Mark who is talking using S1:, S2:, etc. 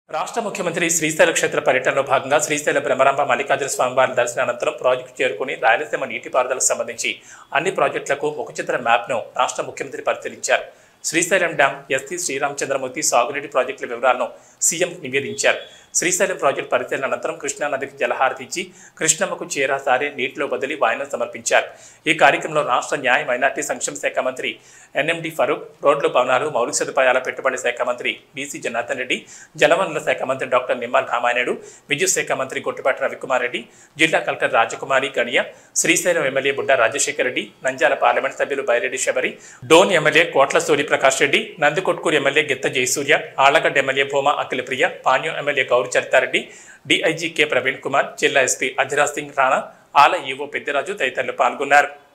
S1: రాష్ట్ర ముఖ్యమంత్రి శ్రీశైల క్షేత్ర పర్యటనలో భాగంగా శ్రీశైల బ్రహ్మరాంబ మల్లికార్జున స్వామివారి దర్శన అనంతరం ప్రాజెక్టు చేరుకుని రాయలసీమ నీటిపారుదలకు సంబంధించి అన్ని ప్రాజెక్టులకు ముఖచిత్ర మ్యాప్ను రాష్ట్ర ముఖ్యమంత్రి పరిశీలించారు శ్రీశైలం డ్యాం ఎస్టీ శ్రీరామచంద్రమూర్తి సాగునీటి ప్రాజెక్టుల వివరాలను సీఎం నివేదించారు శ్రీశైలం ప్రాజెక్టు పరిశీలన అనంతరం కృష్ణా నదికి జలహారతి ఇచ్చి కృష్ణమ్మకు చేరాసారే నీటిలో బదిలీ వాయినం సమర్పించారు ఈ కార్యక్రమంలో రాష్ట్ర న్యాయ మైనార్టీ సంక్షేమ శాఖ మంత్రి ఎన్ఎండి ఫరూక్ రోడ్లు భవనాలు మౌలిక సదుపాయాల పెట్టుబడి శాఖ మంత్రి బీసీ జనార్దన్ రెడ్డి జలవనరుల శాఖ మంత్రి డాక్టర్ నిమ్మల్ రామానాయుడు విద్యుత్ శాఖ మంత్రి గొట్టుపాటి రవికుమార్ రెడ్డి జిల్లా collector Rajakumari Ganiya Srisailam MLA Budda Rajasekhara Reddy Nandyal parliament సభ్యులు బైరెడ్డి శబరి డోన్ ఎమ్మెల్యే కోట్ల Suryaprakash Reddy Nandikotkur MLA Gitta Jayasurya Allagadda MLA Bhuma Akhilapriya Panyam MLA Gowri Charitareddy DIG K Praveen Kumar జిల్లా ఎస్పీ అధిరాజ్ సింగ్ రాణా ఆల ఈవో పెద్దిరాజు తదితరులు పాల్గొన్నారు